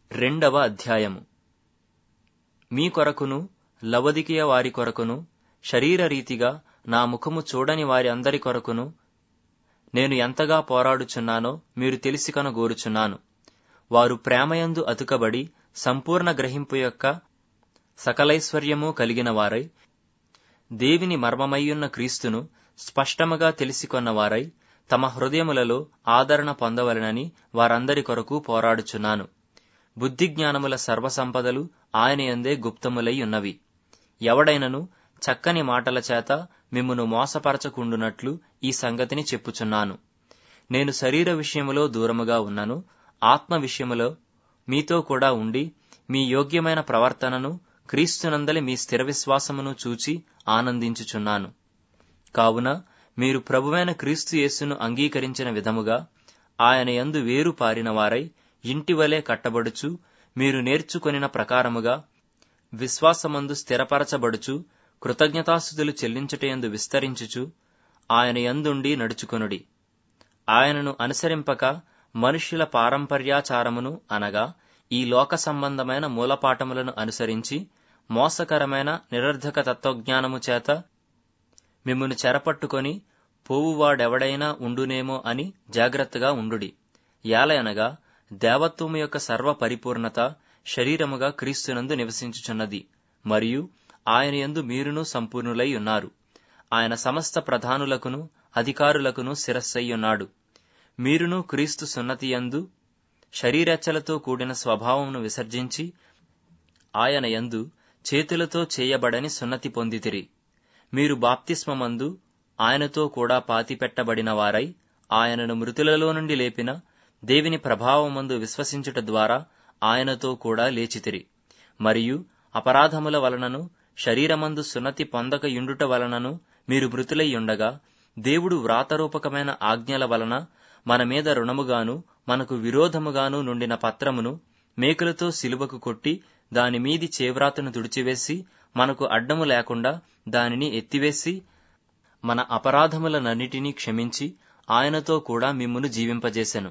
రెండవ అధ్యాయము మీ కొరకును లవదికియ వారి కొరకును శరీర రీతిగా నా ముఖము చూడని వారి అందరి కొరకును నేను ఎంతగా పోరాడుచున్నానో మీరు తెలిసి కనుగోరుచున్నాను వారు ప్రేమయందు అతుకబడి సంపూర్ణ గ్రహింపు యొక్క సకలైశ్వర్యము కలిగిన వారై దేవిని మర్మమయ్యున్న క్రీస్తును స్పష్టముగా తెలిసికొన్నవారై తమ హృదయములలో ఆదరణ పొందవలనని వారందరి కొరకు పోరాడుచున్నాను బుద్ధిజ్ఞానముల సర్వసంపదలు ఆయన యందే గుప్తములై ఉన్నవి ఎవడైనను చక్కని మాటల చేత మిమ్మును మోసపరచకుండునట్లు ఈ సంగతిని చెప్పుచున్నాను నేను శరీర విషయములో దూరముగా ఉన్నను ఆత్మ విషయములో మీతో కూడా ఉండి మీ యోగ్యమైన ప్రవర్తనను క్రీస్తునందలి మీ స్థిర విశ్వాసమును చూచి ఆనందించుచున్నాను కావున మీరు ప్రభువైన క్రీస్తు యేసును అంగీకరించిన విధముగా ఆయన యందు వేరు పారిన వారై ఇంటివలే కట్టబడుచు మీరు నేర్చుకొనిన ప్రకారముగా విశ్వాసమందు స్థిరపరచబడుచు కృతజ్ఞతాస్థుతులు చెల్లించుటయందు విస్తరించుచు ఆయన యందుండి నడుచుకొనుడి ఆయనను అనుసరింపక మనుష్యుల పారంపర్యాచారమును అనగా ఈ లోక సంబంధమైన మూలపాఠములను అనుసరించి మోసకరమైన నిరర్ధక తత్వజ్ఞానము చేత మిమ్మును చెరపట్టుకొని పోవువాడెవడైనా ఉండునేమో అని జాగ్రత్తగా ఉండుడి యాలయనగా దేవత్వము యొక్క సర్వ పరిపూర్ణత శరీరముగా క్రీస్తునందు నివసించుచున్నది మరియు ఆయన యందు మీరును సంపూర్ణులై ఉన్నారు ఆయన సమస్త ప్రధానులకును అధికారులకును శిరస్సయ్యున్నాడు మీరును క్రీస్తు సున్నతియందు శరీరెచ్చలతో కూడిన స్వభావమును విసర్జించి ఆయన యందు చేతులతో చేయబడని సున్నతి పొందితిరి మీరు బాప్తిస్మమందు ఆయనతో కూడా పాతిపెట్టబడిన వారై ఆయనను మృతులలో నుండి లేపిన దేవుని ప్రభావమందు విశ్వసించుట ద్వారా ఆయనతో కూడా లేచితిరి మరియు అపరాధముల వలనను శరీరమందు సున్నతి పొందక యుండుట వలనను మీరు మృతులై ఉండగా దేవుడు వ్రాతరూపకమైన ఆజ్ఞల వలన మన మీద రుణముగాను మనకు విరోధముగాను నుండిన పత్రమును మేకులతో సిలువకు కొట్టి దాని మీది చేవ్రాతను తుడిచివేసి మనకు అడ్డము లేకుండా దానిని ఎత్తివేసి మన అపరాధములనన్నిటినీ క్షమించి ఆయనతో కూడా మిమ్మును జీవింపజేసెను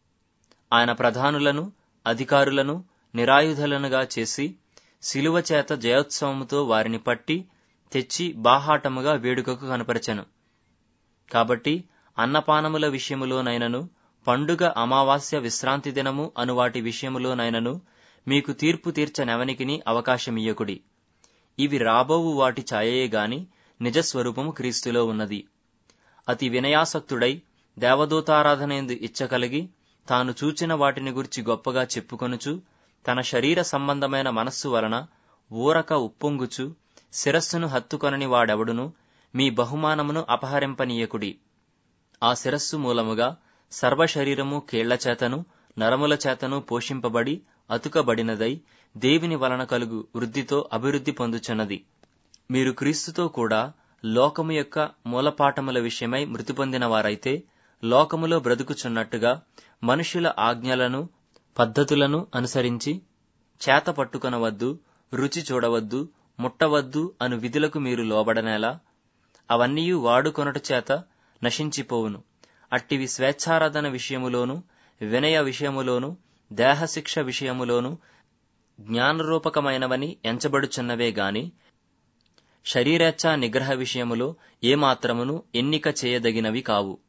ఆయన ప్రధానులను అధికారులను నిరాయుధులనుగా చేసి శిలువ చేత జయోత్సవముతో వారిని పట్టి తెచ్చి బాహాటముగా వేడుకకు కనపరచెను కాబట్టి అన్నపానముల విషయములోనైనను పండుగ అమావాస్య విశ్రాంతి దినము అను వాటి విషయములోనైనను మీకు తీర్పు తీర్చనెవనికిని అవకాశమియ్యకుడి ఇవి రాబోవు వాటి ఛాయయే గాని నిజస్వరూపము క్రీస్తులో ఉన్నది అతి వినయాసక్తుడై దేవదూతారాధనయందు ఇచ్చకలిగి తాను చూచిన వాటిని గురించి గొప్పగా చెప్పుకొనుచు తన శరీర సంబంధమైన మనస్సు వలన ఊరక ఉప్పొంగుచు శిరస్సును హత్తుకొనని వాడెవడును మీ బహుమానమును అపహరింపనీయకుడి ఆ శిరస్సు మూలముగా సర్వశరీరము కీళ్ల చేతను నరముల చేతను పోషింపబడి అతుకబడినదై దేవుని వలన కలుగు వృద్ధితో అభివృద్ధి పొందుచున్నది మీరు క్రీస్తుతో కూడా లోకము యొక్క మూలపాఠముల విషయమై మృతి పొందిన వారైతే లోకములో బ్రతుకుచున్నట్టుగా మనుష్యుల ఆజ్ఞలను పద్ధతులను అనుసరించి చేత పట్టుకొనవద్దు రుచి చూడవద్దు ముట్టవద్దు అను విధులకు మీరు లోబడనేలా అవన్నీ వాడుకొనుట చేత నశించిపోవును అట్టివి స్వేచ్ఛారాధన విషయములోను వినయ విషయములోను దేహశిక్ష విషయములోను జ్ఞానరూపకమైనవని ఎంచబడుచున్నవే గాని శరీరేచ్ఛా నిగ్రహ విషయములో ఏమాత్రమును ఎన్నిక చేయదగినవి కావు